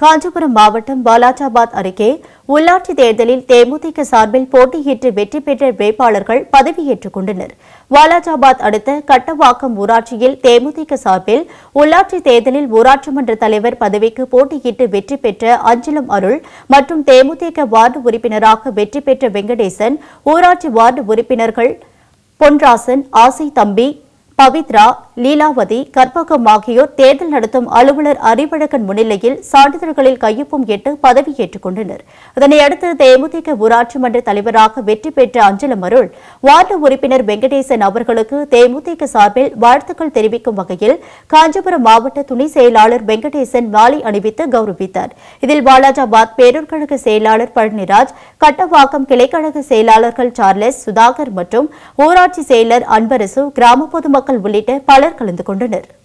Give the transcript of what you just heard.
காஞ்சிபுரம் மாவட்டம் பாலாஜாபாத் அருகே உள்ளாட்சி தேர்தலில் தேமுதிக சார்பில் போட்டியிட்டு வெற்றி பெற்ற வேட்பாளர்கள் பதவியேற்றுக் கொண்டனர் வாலாஜாபாத் அடுத்த கட்டவாக்கம் ஊராட்சியில் தேமுதிக சார்பில் உள்ளாட்சி தேர்தலில் ஊராட்சி மன்ற தலைவர் பதவிக்கு போட்டியிட்டு வெற்றி பெற்ற அஞ்சலம் அருள் மற்றும் தேமுதிக வார்டு உறுப்பினராக வெற்றி பெற்ற வெங்கடேசன் ஊராட்சி வார்டு உறுப்பினர்கள் பொன்ராசன் ஆசை தம்பி பவித்ரா லீலாவதி கற்பகம் ஆகியோர் தேர்தல் நடத்தும் அலுவலர் அறிவழகன் முன்னிலையில் சான்றிதழ்களில் கையொப்பம் இட்டு பதவியேற்றுக் கொண்டனர் இதனையடுத்து தேமுதிக ஊராட்சி மன்ற தலைவராக வெற்றி பெற்ற அஞ்சலம் அருள் வார்டு உறுப்பினர் வெங்கடேசன் அவர்களுக்கு தேமுதிக சார்பில் வாழ்த்துக்கள் தெரிவிக்கும் வகையில் காஞ்சிபுரம் மாவட்ட துணை செயலாளர் வெங்கடேசன் மாலை அணிவித்து கௌரவித்தார் இதில் வாலாஜாபாத் பேரூர் கழக செயலாளர் பழனிராஜ் கட்டவாக்கம் கிளைக்கழக செயலாளர்கள் சார்லஸ் சுதாகர் மற்றும் ஊராட்சி செயலர் அன்பரசு கிராம பொதுமக்கள் உள்ளிட்ட பலர் கலந்து கொண்டனர்